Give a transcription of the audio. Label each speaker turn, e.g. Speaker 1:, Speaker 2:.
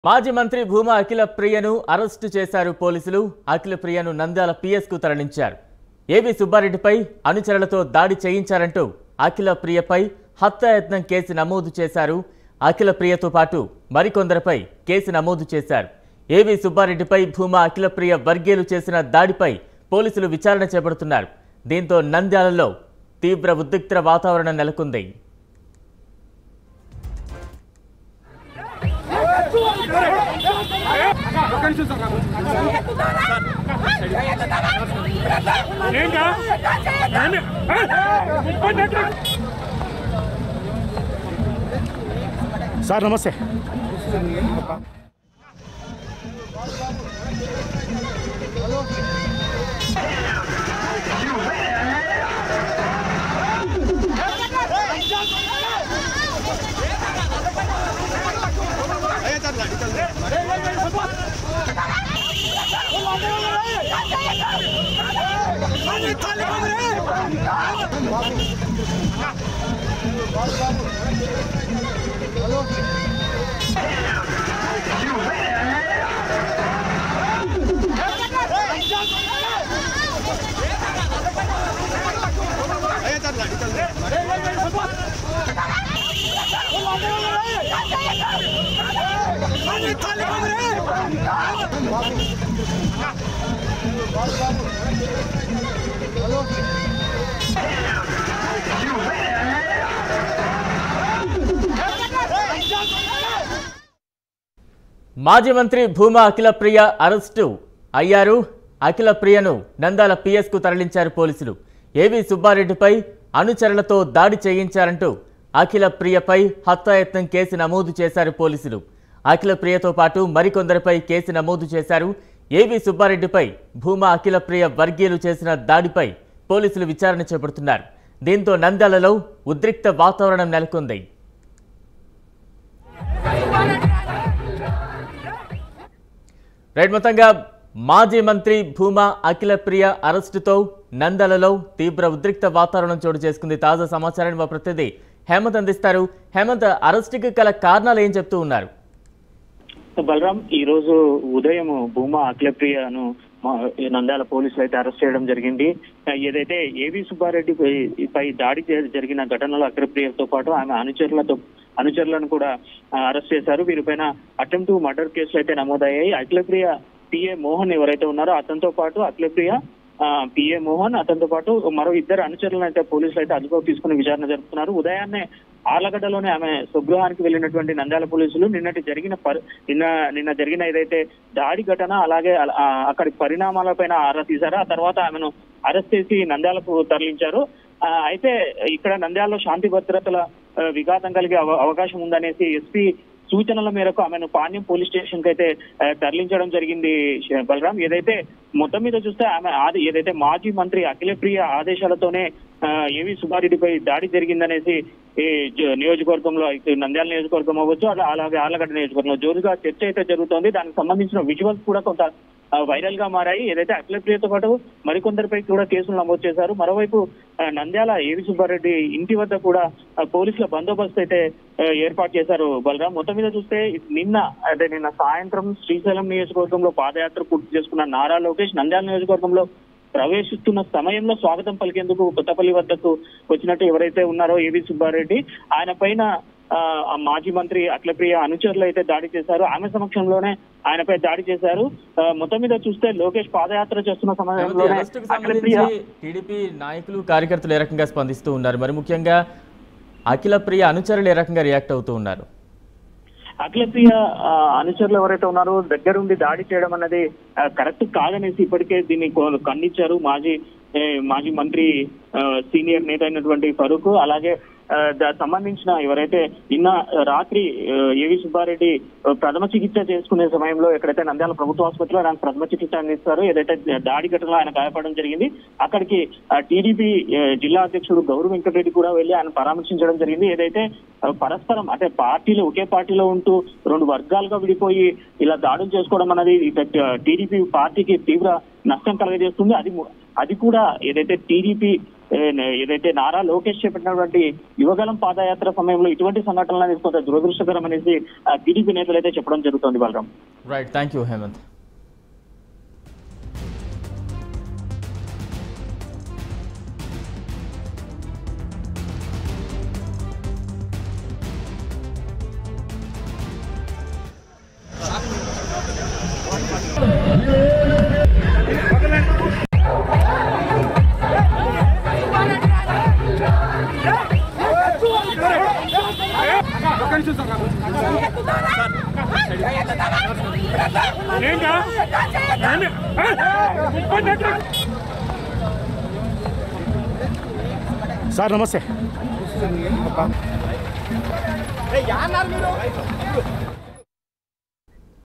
Speaker 1: మాజీ మంత్రి భూమా అఖిల ప్రియను అరెస్టు చేశారు పోలీసులు అఖిల ప్రియను నంద్యాల పిఎస్కు తరలించారు ఏవి సుబ్బారెడ్డిపై అనుచరులతో దాడి చేయించారంటూ అఖిల ప్రియపై హత్యాయత్నం కేసు నమోదు చేశారు అఖిల ప్రియతో పాటు మరికొందరిపై కేసు నమోదు చేశారు ఏవి సుబ్బారెడ్డిపై భూమా అఖిల ప్రియ వర్గీయులు చేసిన దాడిపై పోలీసులు విచారణ చేపడుతున్నారు దీంతో నంద్యాలలో తీవ్ర ఉద్రిక్త వాతావరణం నెలకొంది
Speaker 2: ఏంటా ఏంటి? ఏ? ముప్పై నెట్లు.
Speaker 3: సార్ నమస్తే
Speaker 1: మాజీ మంత్రి భూమా అఖిల ప్రియ అరెస్టు అయ్యారు అఖిల ప్రియను నందాల పిఎస్కు తరలించారు పోలీసులు ఏవి సుబ్బారెడ్డిపై అనుచరులతో దాడి చేయించారంటూ అఖిల ప్రియపై హత్యాయత్నం కేసు నమోదు చేశారు పోలీసులు అఖిల ప్రియతో పాటు మరికొందరిపై కేసు నమోదు చేశారు ఏవి సుబ్బారెడ్డిపై భూమా అఖిల ప్రియ వర్గీయులు చేసిన దాడిపై పోలీసులు విచారణ చేపడుతున్నారు దీంతో నంద్యాలలో ఉద్రిక్త వాతావరణం నెలకొంది రైట్ మొత్తంగా మాజీ మంత్రి భూమా అఖిల ప్రియ అరెస్టుతో నందలలో తీవ్ర ఉద్రిక్త వాతావరణం చోటు చేసుకుంది తాజా సమాచారాన్ని మా ప్రతినిధి హేమంత్ అందిస్తారు హేమంత్ అరెస్టుకి గల కారణాలు ఏం చెప్తూ ఉన్నారు
Speaker 4: బలరాం ఈ రోజు ఉదయం భూమా అఖిలప్రియను మా నంద్యాల పోలీసులు అయితే అరెస్ట్ చేయడం జరిగింది ఏదైతే ఏవి సుబ్బారెడ్డి పై- పై దాడి చే- జరిగిన ఘటనలో అఖిలప్రియతో పాటు ఆమె అనుచరులతో అనుచరులను కూడా ఆ, అరెస్ట్ చేశారు వీరిపైన అటెంప్ట్ మర్డర్ కేసులు అయితే నమోదయ్యాయి అఖిలప్రియ పిఏ మోహన్ ఎవరైతే ఉన్నారో అతనితో పాటు అఖిలప్రియ ఆ, పిఏ మోహన్ అతనితో పాటు మరో ఇద్దరు అనుచరులను అయితే పోలీసులు అయితే అదుపులోకి తీసుకుని విచారణ జరుపుతున్నారు ఉదయాన్నే ఆర్లగడ్డలోనే ఆమె స్వగృహానికి వెళ్ళినటువంటి నంద్యాల పోలీసులు నిన్నటి జరిగిన పరి- నిన్న నిన్న జరిగిన ఏదైతే దాడి ఘటన అలాగే అల- ఆ, అక్కడి పరిణామాలపైన ఆరా తీశారు ఆ తర్వాత ఆమెను అరెస్ట్ చేసి నంద్యాలకు తరలించారు ఆ, అయితే ఇక్కడ నంద్యాలలో శాంతి భద్రతల ఆ, విఘాతం కలిగే అవ- అవకాశం ఉందనేసి ఎస్పీ సూచనల మేరకు ఆమెను పాణ్యం పోలీస్ స్టేషన్ కి అయితే ఆ, తరలించడం జరిగింది శ- బలరాం ఏదైతే మొత్తం మీద చూస్తే ఆమె ఆది ఏదైతే మాజీ మంత్రి అఖిలప్రియ ఆదేశాలతోనే ఆ, ఏవి సుబ్బారెడ్డిపై దాడి జరిగిందనేసి ఈ జ- నియోజకవర్గంలో ఇటు నంద్యాల నియోజకవర్గం అవ్వచ్చు అలా అలాగే ఆలగడ్డ నియోజకవర్గంలో జోరుగా చర్చ అయితే జరుగుతోంది దానికి సంబంధించిన విజువల్స్ కూడా కొంత ఆ, వైరల్ గా మారాయి ఏదైతే అఖిలప్రియతో పాటు మరికొందరిపై కూడా కేసులు నమోదు చేశారు మరోవైపు ఆ, నంద్యాల ఏవి సుబ్బారెడ్డి ఇంటి వద్ద కూడా ఆ, పోలీసుల బందోబస్తు అయితే ఆ, ఏర్పాటు చేశారు బలరాం మొత్తం మీద చూస్తే నిన్న అదే నిన్న సాయంత్రం శ్రీశైలం నియోజకవర్గంలో పాదయాత్ర పూర్తి చేసుకున్న నారా లోకేష్ నంద్యాల నియోజకవర్గంలో ప్రవేశిస్తున్న సమయంలో స్వాగతం పలికేందుకు కొత్తపల్లి వద్దకు వచ్చినట్టు ఎవరైతే ఉన్నారో ఏవి సుబ్బారెడ్డి ఆయన పైన ఆ, ఆ మాజీ మంత్రి అఖిలప్రియ అనుచరులు అయితే దాడి చేశారు ఆమె సమక్షంలోనే ఆయనపై దాడి చేశారు ఆ, మొత్తం మీద చూస్తే లోకేష్ పాదయాత్ర చేస్తున్న
Speaker 1: హేమంత్, ఈ
Speaker 4: సమయంలోనే
Speaker 1: అరెస్టుకు
Speaker 4: అఖిలప్రియ
Speaker 1: సంబంధించి టీడీపీ నాయకులు కార్యకర్తలు ఏ రకంగా స్పందిస్తూ ఉన్నారు మరి ముఖ్యంగా అఖిల ప్రియ అనుచరులు ఏ రకంగా రియాక్ట్ అవుతూ ఉన్నారు
Speaker 4: అఖిలప్రియ ఆ, అనుచరులు ఎవరైతే ఉన్నారో దగ్గరుండి దాడి చేయడం అన్నది ఆ, కరెక్ట్ కాదనేసి ఇప్పటికే దీన్ని కొ- ఖండించారు మాజీ ఏ, మాజీ మంత్రి ఆ, సీనియర్ నేత అయినటువంటి ఫరూక్ అలాగే ఆ, దా- సంబంధించిన ఎవరైతే నిన్న రాత్రి ఆ, ఏవి సుబ్బారెడ్డి ఆ, ప్రథమ చికిత్స చేసుకునే సమయంలో ఎక్కడైతే నంద్యాల ప్రభుత్వ ఆసుపత్రిలో ఆయన ప్రథమ చికిత్స అందిస్తారు ఏదైతే దాడి ఘటనలో ఆయన గాయపడడం జరిగింది అక్కడికి టీడీపీ జిల్లా అధ్యక్షుడు గౌరవ్ వెంకటరెడ్డి కూడా వెళ్లి ఆయన పరామర్శించడం జరిగింది ఏదైతే ఆ, పరస్పరం అంటే పార్టీలు ఒకే పార్టీలో ఉంటూ రెండు వర్గాలుగా విడిపోయి ఇలా దాడులు చేసుకోవడం అనేది టీడీపీ పార్టీకి తీవ్ర నష్టం కలగజేస్తుంది అది ము- అది కూడా ఏదైతే టీడీపీ ఏ- ఏదైతే నారా లోకేష్ చేపట్టినటువంటి యువగలం పాదయాత్ర సమయంలో ఇటువంటి సంఘటనలు అనేది కొంత దురదృష్టకరం అనేసి ఆ, టీడీపీ నేతలు అయితే చెప్పడం జరుగుతోంది Balaram
Speaker 1: right thank you Hemant
Speaker 2: ఏంటా ఏమి? ఏ? ముప్పై దగ్గర
Speaker 3: సార్ నమస్తే